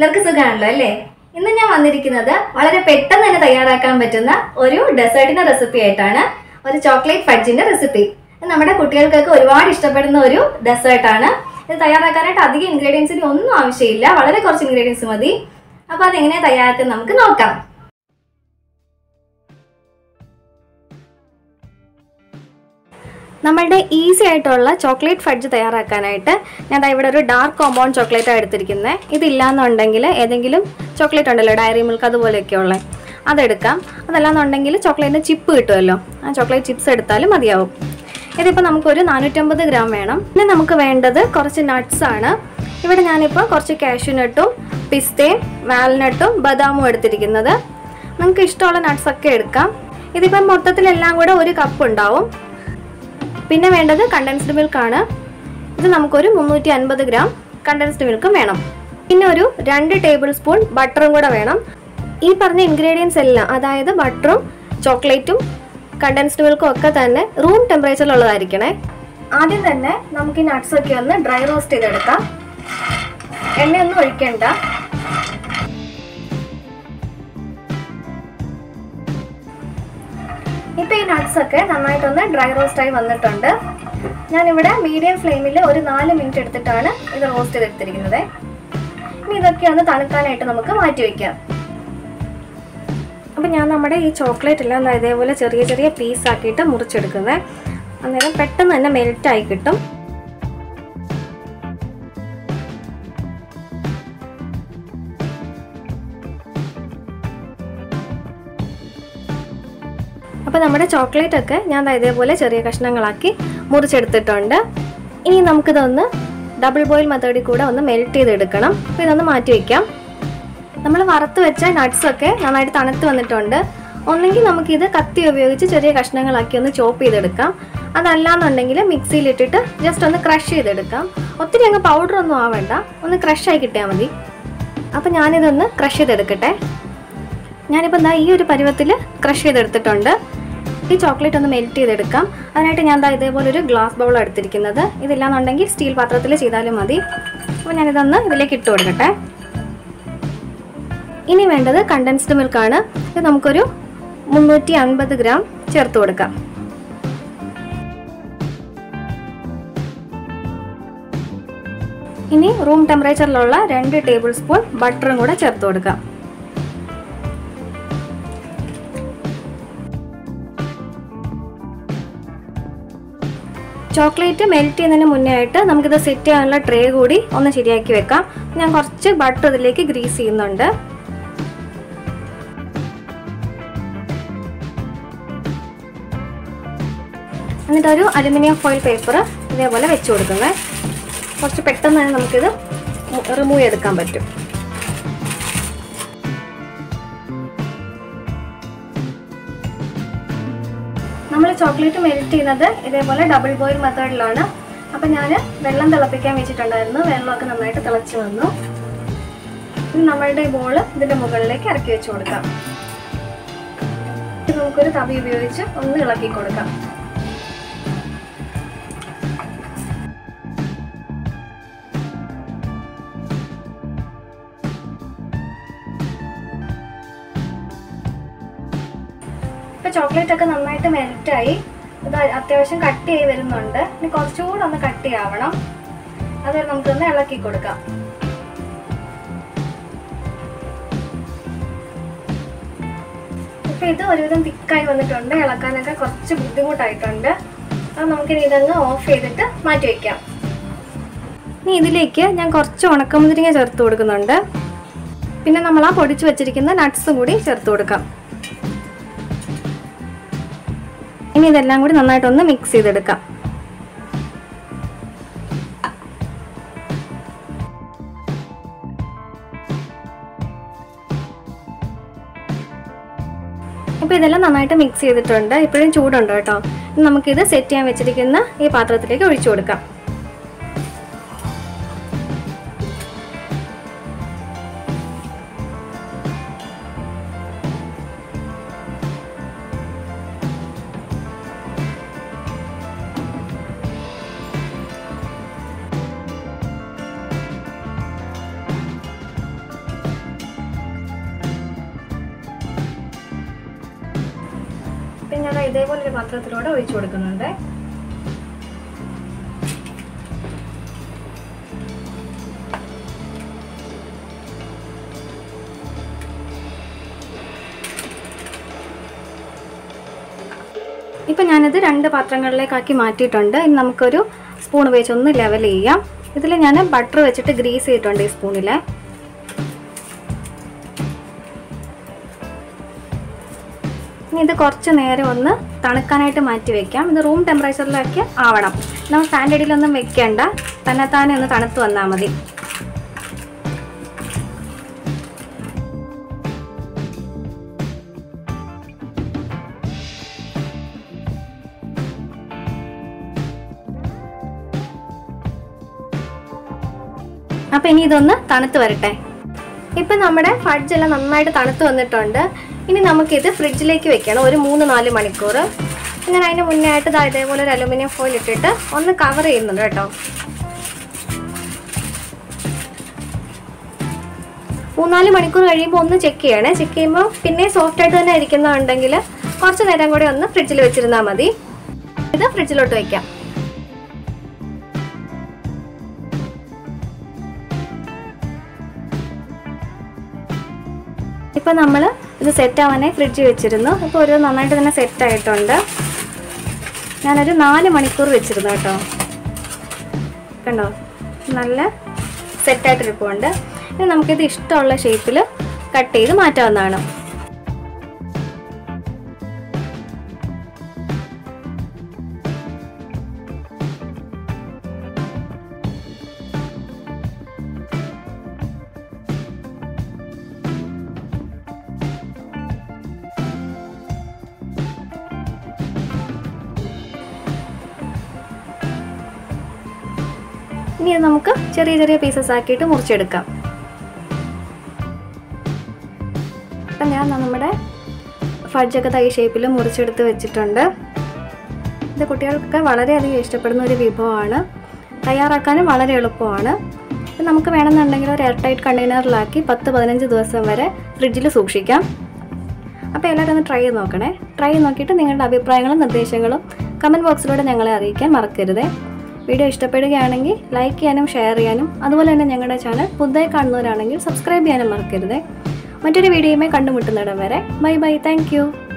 എല്ലാവർക്കും സുഖമാണല്ലോ അല്ലേ ഇന്ന് ഞാൻ വന്നിരിക്കുന്നത് വളരെ പെട്ടെന്ന് തന്നെ തയ്യാറാക്കാൻ പറ്റുന്ന ഒരു ഡെസേർട്ടിന്റെ റെസിപ്പി ആയിട്ടാണ് ഒരു ചോക്ലേറ്റ് ഫഡ്ജിന്റെ റെസിപ്പി ഇത് നമ്മുടെ കുട്ടികൾക്കൊക്കെ ഒരുപാട് ഇഷ്ടപ്പെടുന്ന ഒരു ഡെസേർട്ടാണ് ഇത് തയ്യാറാക്കാനായിട്ട് അധികം ഇൻഗ്രീഡിയൻസിന് ഒന്നും ആവശ്യമില്ല വളരെ കുറച്ച് ഇൻഗ്രീഡിയൻസ് മതി അപ്പോൾ അതെങ്ങനെയാണ് തയ്യാറാക്കുന്നത് നമുക്ക് നോക്കാം നമ്മളുടെ ഈസി ആയിട്ടുള്ള ചോക്ലേറ്റ് ഫഡ്ജ് തയ്യാറാക്കാനായിട്ട് ഞാൻ ദാ ഇവിടെ ഒരു ഡാർക്ക് കോമ്പൗണ്ട് ചോക്ലേറ്റാണ് എടുത്തിരിക്കുന്നത് ഇതില്ലാന്നുണ്ടെങ്കിൽ ഏതെങ്കിലും ചോക്ലേറ്റ് ഉണ്ടല്ലോ ഡയറി മിൽക്ക് അതുപോലെയൊക്കെയുള്ള അതെടുക്കാം അതല്ലാന്നുണ്ടെങ്കിൽ ചോക്ലേറ്റിൻ്റെ ചിപ്പ് കിട്ടുമല്ലോ ആ ചോക്ലേറ്റ് ചിപ്സ് എടുത്താലും മതിയാവും ഇതിപ്പോൾ നമുക്കൊരു നാനൂറ്റമ്പത് ഗ്രാം വേണം പിന്നെ നമുക്ക് വേണ്ടത് കുറച്ച് നട്ട്സ് ആണ് ഇവിടെ ഞാനിപ്പോൾ കുറച്ച് കാഷ്യൂനട്ടും പിസ്തയും വാൽനട്ടും ബദാമും എടുത്തിരിക്കുന്നത് നിങ്ങൾക്ക് ഇഷ്ടമുള്ള നട്ട്സ് ഒക്കെ എടുക്കാം ഇതിപ്പം മൊത്തത്തിലെല്ലാം കൂടെ ഒരു കപ്പ് ഉണ്ടാവും പിന്നെ വേണ്ടത് കണ്ടൻസ്ഡ് മിൽക്ക് ആണ് ഇത് നമുക്കൊരു മുന്നൂറ്റി അൻപത് ഗ്രാം കണ്ടൻസ്ഡ് മിൽക്കും വേണം പിന്നെ ഒരു രണ്ട് ടേബിൾ സ്പൂൺ ബട്ടറും കൂടെ വേണം ഈ പറഞ്ഞ ഇൻഗ്രീഡിയൻസ് എല്ലാം അതായത് ബട്ടറും ചോക്ലേറ്റും കണ്ടൻസ്ഡ് മിൽക്കും ഒക്കെ തന്നെ റൂം ടെമ്പറേച്ചറിലുള്ളതായിരിക്കണേ ആദ്യം തന്നെ നമുക്ക് ഈ നട്ട്സ് ഒക്കെ ഒന്ന് ഡ്രൈ റോസ്റ്റ് ചെയ്തെടുക്കാം എണ്ണയൊന്നും ഒഴിക്കണ്ട ഇപ്പൊ ഈ നട്ട്സ് ഒക്കെ നന്നായിട്ടൊന്ന് ഡ്രൈ റോസ്റ്റ് ആയി വന്നിട്ടുണ്ട് ഞാനിവിടെ മീഡിയം ഫ്ലെയിമിൽ ഒരു നാല് മിനിറ്റ് എടുത്തിട്ടാണ് ഇത് റോസ്റ്റ് ചെയ്തെടുത്തിരിക്കുന്നത് ഇനി ഇതൊക്കെ ഒന്ന് തണുക്കാനായിട്ട് നമുക്ക് മാറ്റി വെക്കാം അപ്പം ഞാൻ നമ്മുടെ ഈ ചോക്ലേറ്റ് എല്ലാം ദാ ഇതേപോലെ ചെറിയ ചെറിയ പീസ് ആക്കിയിട്ട് മുറിച്ചെടുക്കുന്നത് അന്നേരം പെട്ടെന്ന് തന്നെ മെൽറ്റായി കിട്ടും അപ്പോൾ നമ്മുടെ ചോക്ലേറ്റ് ഒക്കെ ഞാൻ ദാ ഇതേപോലെ ചെറിയ കഷ്ണങ്ങളാക്കി മുറിച്ചെടുത്തിട്ടുണ്ട് ഇനി നമുക്കിതൊന്ന് ഡബിൾ ബോയിൽ മെത്തേഡിൽ കൂടെ ഒന്ന് മെൽറ്റ് ചെയ്തെടുക്കണം അപ്പോൾ ഇതൊന്ന് മാറ്റി വയ്ക്കാം നമ്മൾ വറുത്ത് വെച്ച നട്ട്സ് ഒക്കെ നന്നായിട്ട് തണുത്ത് വന്നിട്ടുണ്ട് ഒന്നെങ്കിൽ നമുക്കിത് കത്തി ഉപയോഗിച്ച് ചെറിയ കഷ്ണങ്ങളാക്കി ഒന്ന് ചോപ്പ് ചെയ്തെടുക്കാം അതല്ലാന്നുണ്ടെങ്കിൽ മിക്സിയിലിട്ടിട്ട് ജസ്റ്റ് ഒന്ന് ക്രഷ് ചെയ്തെടുക്കാം ഒത്തിരി അങ്ങ് പൗഡർ ഒന്നും ആവേണ്ട ഒന്ന് crush ആയി കിട്ടിയാൽ മതി അപ്പോൾ ഞാനിതൊന്ന് ക്രഷ് ചെയ്തെടുക്കട്ടെ ഞാനിപ്പോൾ എന്താ ഈ ഒരു പരുവത്തിൽ ക്രഷ് ചെയ്തെടുത്തിട്ടുണ്ട് ഈ ചോക്ലേറ്റ് ഒന്ന് മെൽറ്റ് ചെയ്തെടുക്കാം അതിനായിട്ട് ഞാൻ ദാ ഇതേപോലെ ഒരു ഗ്ലാസ് ബൗൾ എടുത്തിരിക്കുന്നത് ഇതില്ലാന്നുണ്ടെങ്കിൽ സ്റ്റീൽ പാത്രത്തിൽ ചെയ്താലും മതി അപ്പോൾ ഞാനിതൊന്ന് ഇതിലേക്ക് ഇട്ട് കൊടുക്കട്ടെ ഇനി വേണ്ടത് കണ്ടൻസ്ഡ് മിൽക്കാണ് ഇത് നമുക്കൊരു മുന്നൂറ്റി അൻപത് ഗ്രാം ചേർത്ത് കൊടുക്കാം ഇനി റൂം ടെമ്പറേച്ചറിലുള്ള രണ്ട് ടേബിൾ സ്പൂൺ ബട്ടറും കൂടെ ചേർത്ത് കൊടുക്കാം ചോക്ലേറ്റ് മെൽറ്റ് ചെയ്യുന്നതിന് മുന്നേ ആയിട്ട് നമുക്കിത് സെറ്റ് ചെയ്യാനുള്ള ട്രേ കൂടി ഒന്ന് ശരിയാക്കി വെക്കാം ഞാൻ കുറച്ച് ബട്ടർ ഇതിലേക്ക് ഗ്രീസ് ചെയ്യുന്നുണ്ട് എന്നിട്ടൊരു അലുമിനിയം ഫോയിൽ പേപ്പർ ഇതേപോലെ വെച്ച് കൊടുക്കുന്നത് കുറച്ച് പെട്ടെന്ന് തന്നെ നമുക്കിത് റിമൂവ് ചെയ്തെടുക്കാൻ പറ്റും നമ്മൾ ചോക്ലേറ്റ് മെൽറ്റ് ചെയ്യുന്നത് ഇതേപോലെ ഡബിൾ ബോയിൽ മെത്തേഡിലാണ് അപ്പം ഞാൻ വെള്ളം തിളപ്പിക്കാൻ വെച്ചിട്ടുണ്ടായിരുന്നു വെള്ളമൊക്കെ നന്നായിട്ട് തിളച്ച് വന്നു ഇനി നമ്മളുടെ ഈ ബോൾ ഇതിൻ്റെ മുകളിലേക്ക് ഇറക്കി വെച്ച് കൊടുക്കാം ഇത് നമുക്കൊരു തവി ഉപയോഗിച്ച് ഒന്ന് ഇളക്കി കൊടുക്കാം ഇപ്പൊ ചോക്ലേറ്റ് ഒക്കെ നന്നായിട്ട് മെൽറ്റായി ഇത് അത്യാവശ്യം കട്ട് ചെയ്ത് വരുന്നുണ്ട് ഇനി കുറച്ചുകൂടെ ഒന്ന് കട്ട് ചെയ്യാവണം അത് നമുക്കൊന്ന് ഇളക്കി കൊടുക്കാം ഇപ്പൊ ഇത് ഒരുവിധം തിക്കായി വന്നിട്ടുണ്ട് ഇളക്കാനൊക്കെ കുറച്ച് ബുദ്ധിമുട്ടായിട്ടുണ്ട് അത് നമുക്കിനി ഇതങ്ങ് ഓഫ് ചെയ്തിട്ട് മാറ്റി വെക്കാം ഇനി ഇതിലേക്ക് ഞാൻ കുറച്ച് ഉണക്കമുതിരിങ്ങ ചേർത്ത് കൊടുക്കുന്നുണ്ട് പിന്നെ നമ്മൾ ആ പൊടിച്ചു വെച്ചിരിക്കുന്ന നട്ട്സും കൂടി ചേർത്ത് കൊടുക്കാം ഇനി ഇതെല്ലാം കൂടി നന്നായിട്ടൊന്ന് മിക്സ് ചെയ്തെടുക്കാം ഇപ്പോൾ ഇതെല്ലാം നന്നായിട്ട് മിക്സ് ചെയ്തിട്ടുണ്ട് ഇപ്പോഴും ചൂടുണ്ട് കേട്ടോ ഇനി നമുക്കിത് സെറ്റ് ചെയ്യാൻ വെച്ചിരിക്കുന്ന ഈ പാത്രത്തിലേക്ക് ഒഴിച്ചു കൊടുക്കാം ഇതേപോലെ ഒരു പാത്രത്തിലൂടെ ഒഴിച്ചു കൊടുക്കുന്നുണ്ട് ഇപ്പം ഞാനിത് രണ്ട് പാത്രങ്ങളിലേക്കാക്കി മാറ്റിയിട്ടുണ്ട് ഇനി നമുക്കൊരു സ്പൂൺ ഉപയോഗിച്ച് ഒന്ന് ലെവൽ ചെയ്യാം ഇതിൽ ഞാൻ ബട്ടർ വെച്ചിട്ട് ഗ്രീസ് ചെയ്തിട്ടുണ്ട് ഈ സ്പൂണിൽ ഇനി ഇത് കുറച്ച് നേരം ഒന്ന് തണുക്കാനായിട്ട് മാറ്റി വെക്കാം ഇത് റൂം ടെമ്പറേച്ചറിലൊക്കെ ആവണം നമ്മൾ ഫാൻ്റെ അടിയിലൊന്നും വെക്കേണ്ട തന്നെ താനെ ഒന്ന് തണുത്ത് വന്നാൽ മതി അപ്പം ഇനി ഇതൊന്ന് തണുത്ത് വരട്ടെ ഇപ്പം നമ്മുടെ ഫഡ്ജ് എല്ലാം നന്നായിട്ട് തണുത്ത് വന്നിട്ടുണ്ട് ഇനി നമുക്കിത് ഫ്രിഡ്ജിലേക്ക് വെക്കണം ഒരു മൂന്ന് നാല് മണിക്കൂർ ഞാൻ അതിന് മുന്നേ ആയിട്ട് ദാ ഇതേപോലെ ഒരു അലുമിനിയം ഫോയിൽ ഇട്ടിട്ട് ഒന്ന് കവർ ചെയ്യുന്നുണ്ട് കേട്ടോ മൂന്നാല് മണിക്കൂർ കഴിയുമ്പോൾ ഒന്ന് ചെക്ക് ചെയ്യണേ ചെക്ക് ചെയ്യുമ്പോൾ പിന്നെ സോഫ്റ്റ് ആയിട്ട് തന്നെ ഇരിക്കുന്നുണ്ടെങ്കിൽ കുറച്ച് നേരം കൂടി ഒന്ന് ഫ്രിഡ്ജിൽ വെച്ചിരുന്നാൽ മതി ഇത് ഫ്രിഡ്ജിലോട്ട് വെക്കാം ഇപ്പം നമ്മൾ ഇത് സെറ്റ് ആവാനായി ഫ്രിഡ്ജിൽ വെച്ചിരുന്നു ഇപ്പോൾ ഒരു നന്നായിട്ട് തന്നെ സെറ്റ് ആയിട്ടുണ്ട് ഞാനൊരു നാല് മണിക്കൂർ വെച്ചിരുന്നു കേട്ടോ കണ്ടോ നല്ല സെറ്റായിട്ടിരിപ്പുണ്ട് ഇനി നമുക്കിത് ഇഷ്ടമുള്ള ഷേപ്പിൽ കട്ട് ചെയ്ത് മാറ്റാവുന്നതാണ് ഇനി ഇത് നമുക്ക് ചെറിയ ചെറിയ പീസസ് ആക്കിയിട്ട് മുറിച്ചെടുക്കാം അപ്പം ഞാൻ നമ്മുടെ ഫഡ്ജൊക്കെ തൈ ഷേപ്പിൽ മുറിച്ചെടുത്ത് വെച്ചിട്ടുണ്ട് ഇത് കുട്ടികൾക്കൊക്കെ വളരെയധികം ഇഷ്ടപ്പെടുന്ന ഒരു വിഭവമാണ് തയ്യാറാക്കാനും വളരെ എളുപ്പമാണ് ഇത് നമുക്ക് വേണമെന്നുണ്ടെങ്കിൽ ഒരു എയർ ടൈറ്റ് കണ്ടെയ്നറിലാക്കി പത്ത് പതിനഞ്ച് ദിവസം വരെ ഫ്രിഡ്ജിൽ സൂക്ഷിക്കാം അപ്പോൾ എല്ലാവരും ഒന്ന് ട്രൈ ചെയ്ത് നോക്കണേ ട്രൈ ചെയ്ത് നോക്കിയിട്ട് നിങ്ങളുടെ അഭിപ്രായങ്ങളും നിർദ്ദേശങ്ങളും കമൻറ്റ് ബോക്സിലൂടെ ഞങ്ങളെ അറിയിക്കാൻ മറക്കരുതേ വീഡിയോ ഇഷ്ടപ്പെടുകയാണെങ്കിൽ ലൈക്ക് ചെയ്യാനും ഷെയർ ചെയ്യാനും അതുപോലെ തന്നെ ഞങ്ങളുടെ ചാനൽ പുതുതായി കാണുന്നവരാണെങ്കിൽ സബ്സ്ക്രൈബ് ചെയ്യാനും മറക്കരുതേ മറ്റൊരു വീഡിയോയുമായി കണ്ടുമുട്ടുന്നിടം വരെ ബൈ ബൈ താങ്ക്